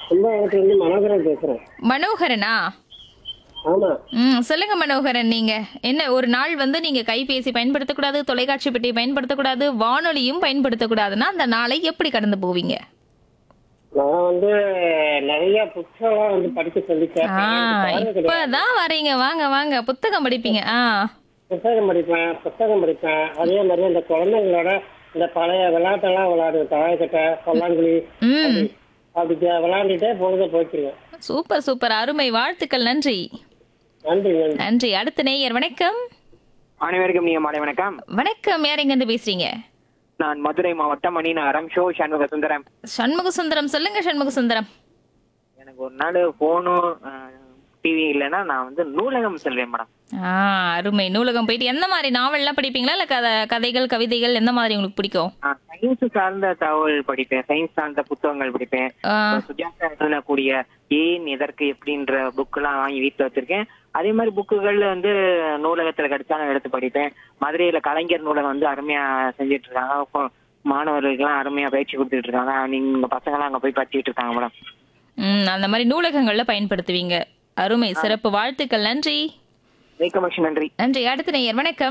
கும்பகோணத்துல இருந்து மனோகரன் பேசுறேன் மனோகரனா ஆமா ம் சொல்லுங்க மனோகரன் நீங்க என்ன ஒரு நாள் வந்து நீங்க கைபேசி பயன்படுத்தக்கூடாது தொலைக்காட்சி பெட்டி பயன்படுத்தக்கூடாது வானொலியும் பயன்படுத்தக்கூடாதுன்னா அந்த நாளை எப்படி கடந்து போவீங்க நான் வந்து நிறைய புத்தகம் வந்து படிக்க சொல்லி ஆ கேட்பேன் எனக்கு பார்வை கிடையாது. இப்பதான் வரீங்க வாங்க வாங்க புத்தகம் படிப்பீங்க ஆ புத்தகம் படிப்பேன் புத்தகம் படிப்பேன் அதே மாதிரி இந்த குழந்தைங்களோட இந்த பழைய விளையாட்டெல்லாம் விளையாடுவேன் தாயக்கட்டை பல்லாங்குழி ம் அப்படி ஜா- விளையாண்டுட்டே பொழுத போய்க்குவேன் சூப்பர் சூப்பர் அருமை வாழ்த்துக்கள் நன்றி நன்றி நன்றி நன்றி அடுத்த நேயர் வணக்கம் அனைவருக்கும் நீங்க மாலை வணக்கம் வணக்கம் யார் எங்க இருந்து பேசுறீங்க நான் மதுரை மாவட்டம் மணிநகரம் ஷோ சண்முக சுந்தரம் சண்முக சுந்தரம் சொல்லுங்க சண்முக சுந்தரம் எனக்கு ஒரு நாள் போனும் டிவி இல்லைன்னா நான் வந்து நூலகம் செல்வேன் மேடம் ஆ அருமை நூலகம் போயிட்டு எந்த மாதிரி நாவல்லாம் படிப்பீங்களா இல்ல கதை கதைகள் கவிதைகள் எந்த மாதிரி உங்களுக்கு பிடிக்கும் சயின்ஸ் சார்ந்த தகவல் படிப்பேன் சயின்ஸ் சார்ந்த புத்தகங்கள் படிப்பேன் ஆ, சுஜாதா எழுதக்கூடிய ஏன் எதற்கு எப்படின்ற புக் எல்லாம் வாங்கி வீட்டுல வச்சிருக்கேன் அதே மாதிரி புக்குகள் வந்து நூலகத்துல கிடைச்சா நான் எடுத்து படிப்பேன் மதுரையில கலைஞர் நூலகம் வந்து அருமையா செஞ்சுட்டு இருக்காங்க இப்போ மாணவர்களுக்கெல்லாம் அருமையா பயிற்சி கொடுத்துட்டு இருக்காங்க நீங்க பசங்க எல்லாம் அங்க போய் படிச்சுட்டு இருக்காங்க மேடம் ம் அந்த மாதிரி நூலகங்கள்ல பயன்படுத்துவீங்க அருமை சிறப்பு வாழ்த்துக்கள் நன்றி மிக்க மகிழ்ச்சி நன்றி நன்றி அடுத்த நேயர் வணக்கம்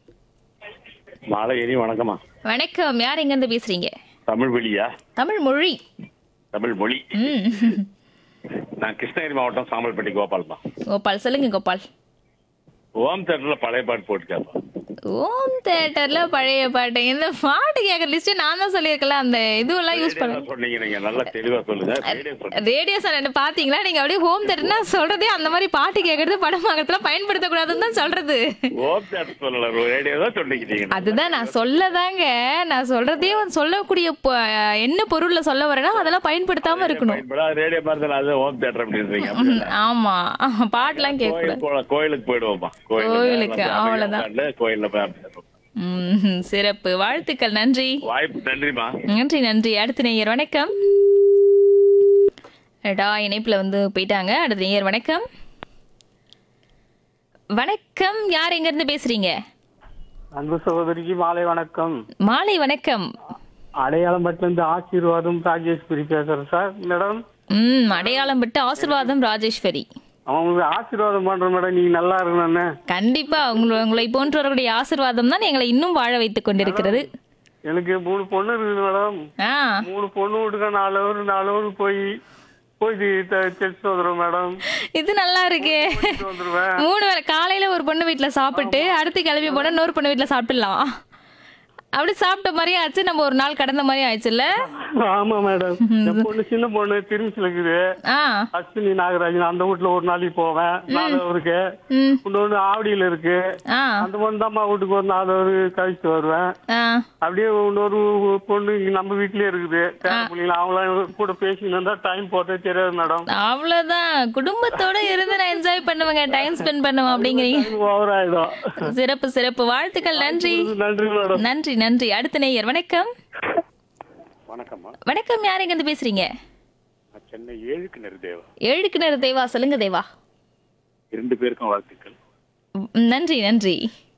மாலை இனி வணக்கம்மா வணக்கம் யார் எங்க இருந்து பேசுறீங்க தமிழ் வெளியா தமிழ் மொழி தமிழ் மொழி ம் நான் கிருஷ்ணகிரி மாவட்டம் சாம்பல்பட்டி கோபால்மா கோபால் சொல்லுங்க கோபால் ஓம் தேட்டர்ல பழைய பாட்டு போட்டு கேட்போம் ஓம் தியேட்டர்ல பழைய பாட்டு இந்த பாட்டு கேட்கற லிஸ்ட் நான் தான் சொல்லியிருக்கல அந்த இதுவெல்லாம் யூஸ் பண்ண ரேடியோல சொன்னீங்க நீங்க நல்லா தெளிவா சொல்லுங்க ரேடியோ சொல்லுங்க ரேடியோ சார் பாத்தீங்களா நீங்க அப்படியே ஹோம் தேட்டர்னா சொல்றதே அந்த மாதிரி பாட்டு கேட்கறது படமாகத்துல பயன்படுத்தக்கூடாதுன்னு தான் சொல்றது ஓம் தேட்டர் சொல்லல ரேடியோ தான் சொன்னீங்க நீங்க அதுதான் நான் சொல்லதாங்க நான் சொல்றதே வந்து சொல்லக்கூடிய பொ- என்ன பொருள்ல சொல்ல வரேன்னா அதெல்லாம் பயன்படுத்தாம இருக்கணும் பயன்படா ரேடியோ மாதிரி தானே அது ஓம் தேட்டர் அப்படின்றீங்க ம், ஆமா பாட்டுலாம் கேட்க கோயில் போல- கோயிலுக்கு போயிடுவோம்மா கோயிலுக்கு, வந்து அமைதியா அவ்வளவுதான். உட்கார்ந்து கோயில்ல போய் அமைதியா ம், சிறப்பு வாழ்த்துக்கள் நன்றி வாய்ப்பு நன்றிமா நன்றி நன்றி அடுத்த நேயர் வணக்கம் டா இணைப்புல வந்து போயிட்டாங்க அடுத்த நேயர் வணக்கம் வணக்கம் யார் எங்க இருந்து பேசுறீங்க அன்பு சகோதரிக்கு மாலை வணக்கம் மாலை வணக்கம் அடையாளம் இருந்து ஆசீர்வாதம் ராஜேஸ்வரி பேசுறேன் சார் மேடம் ம் அடையாளம் விட்டு ஆசிர்வாதம் ராஜேஸ்வரி அவங்களுக்கு ஆசீர்வாதம் பண்றேன் மேடம் நீங்க நல்லா இருக்கணும்னு கண்டிப்பா உங்களை உங்களை போன்றவர்களுடைய ஆசிர்வாதம் தான் எங்களை இன்னும் வாழ வைத்துக் கொண்டிருக்கிறது எனக்கு மூணு பொண்ணு இருக்குது மேடம் ஆ மூணு பொண்ணு விட்டுக்க நாலு ஹவர் நாலு ஹவர் போய் போய் தெரிச்சு வந்துடும் மேடம் இது நல்லா இருக்கே போயிட்டு வந்துருவேன் மூணு வேளை காலையில ஒரு பொண்ணு வீட்ல சாப்பிட்டு அடுத்து கிளம்பி போனா இன்னொரு பொண்ணு வீட்ல சாப்பிடலாம் அப்படி சாப்பிட்ட மாதிரி ஆச்சு நம்ம ஒரு நாள் கடந்த மாதிரி ஆயிடுச்சுல்ல ஆமா மேடம் என் பொண்ணு சின்ன பொண்ணு திரும்பிச்சுல இருக்குது ஆ அஸ்வினி நாகராஜன் அந்த வீட்டுல ஒரு நாளைக்கு போவேன் நாலு ஹவருக்கு ம் இன்னொன்னு ஆவடியில இருக்கு ஆ அந்த பொண்ணு தான் வீட்டுக்கு ஒரு நாலு ஹவர் கழிச்சு வருவேன் ஆ அப்படியே இன்னொரு பொண்ணு இங்க நம்ம வீட்லயே இருக்குது பேர பிள்ளைங்க அவங்களாம் கூட பேசிட்டு இருந்தா டைம் போட்டே தெரியாது மேடம் அவ்வளவுதான் குடும்பத்தோட இருந்து நான் என்ஜாய் பண்ணுவேங்க டைம் ஸ்பெண்ட் பண்ணுவேன் அப்படிங்கிறீங்க ஓவர் ஆயிடும் சிறப்பு சிறப்பு வாழ்த்துக்கள் நன்றி நன்றி மேடம் நன்றி நன்றி அடுத்த நேயர் வணக்கம் வணக்கம்மா வணக்கம் யார் எங்க இருந்து பேசுறீங்க நான் சென்னை ஏழுக்கு நெருதேவா ஏழு கிணறு தேவா சொல்லுங்க தேவா இரண்டு பேருக்கும் வாழ்த்துக்கள் ம், நன்றி நன்றி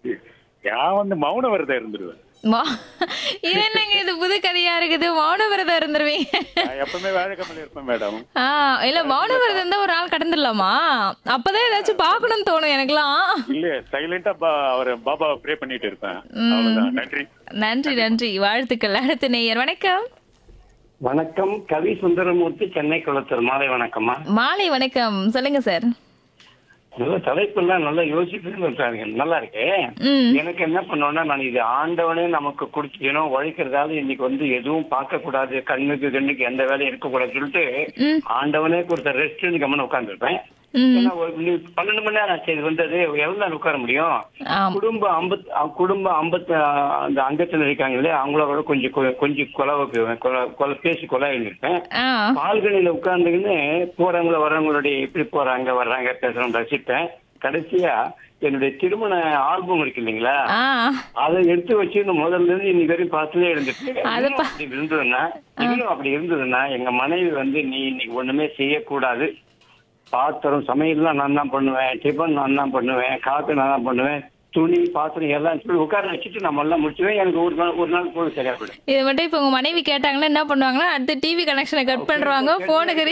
நான் வந்து மௌன விரதம் இருந்துருவேன் மா- இது என்னங்க இது புது கதையா இருக்குது மௌன விரதம் இருந்துருவீங்க நான் எப்பவுமே வேலைக்கம்மல் இருப்பேன் மேடம் ஆ இல்ல மௌன விரதம் இருந்தா ஒரு நாள் கடந்துடலாமா அப்பதான் ஏதாச்சும் பார்க்கணும்னு தோணும் எனக்குலாம் இல்ல சைலண்டா அவர் பாபா ப்ரே பண்ணிட்டு இருப்பேன் அவ்வளவுதான் நன்றி நன்றி நன்றி வாழ்த்துக்கள் அடுத்த நேயர் வணக்கம் வணக்கம் கவி சுந்தரமூர்த்தி சென்னை குளத்தூர் மாலை வணக்கம்மா மாலை வணக்கம் சொல்லுங்க சார் நல்ல தலைப்பெல்லாம் நல்லா யோசிச்சு இருக்காங்க நல்லா இருக்கு ம் எனக்கு என்ன பண்ணோம்னா நான் இது ஆண்டவனே நமக்கு கொடுத்துக்கணும் உழைக்கிறதால இன்னைக்கு வந்து எதுவும் பார்க்க கூடாது கண்ணுக்கு கண்ணுக்கு எந்த வேலையும் இருக்கக்கூடாதுன்னு சொல்லிட்டு ம். ஆண்டவனே கொடுத்த ரெஸ்ட் கம்மன் உட்காந்துருப்பேன் ம் ஏன்னா ஒரு- நீ பன்னெண்டு மணி நேரம் ஆச்சு இது வந்தது எவ்வளவு நேரம் உட்கார முடியும் ஆம் குடும்ப ஐம்பத் குடும்ப ஐம்பத்தி அந்த அங்கத்தில் இருக்காங்களே அவங்களோட கொஞ்சம் கொ- கொஞ்சம் கொலவுக்கு கொலை கொலை பேசி கொலை எழுதிருப்பேன் ஆ பால்கனியில உட்கார்ந்துக்கின்னு போறவங்கள வர்றவங்களுடைய எப்படி போறாங்க வர்றாங்க பேசுறோம் ரசிப்பேன் கடைசியா என்னுடைய திருமண ஆல்பம் இருக்கு இல்லைங்களா ஆ அதை எடுத்து வச்சு இந்த முதல்ல இருந்து இன்னைக்கு வரைக்கும் பார்த்துட்டே இருந்துட்டு அது இன்னும் அப்படி இருந்ததுன்னா இன்னும் அப்படி இருந்ததுன்னா எங்க மனைவி வந்து நீ இன்னைக்கு ஒண்ணுமே செய்யக்கூடாது பாத்திரம் சமையல்லாம் நான் தான் பண்ணுவேன் டிஃபன் நான் தான் பண்ணுவேன் காத்து நான் தான் பண்ணுவேன் துணி பாத்திரம் எல்லாம் சொல்லி உட்கார வச்சுட்டு நம்ம எல்லாம் முடிச்சுவேன் எனக்கு ஒரு நாள் ஒரு நாள் போதும் சரியா போயிடும் இது மட்டும் இப்ப உங்க மனைவி கேட்டாங்கன்னா என்ன பண்ணுவாங்கன்னா அடுத்து டிவி கனெக்ஷனை கட் பண்றாங்க போனுக்கு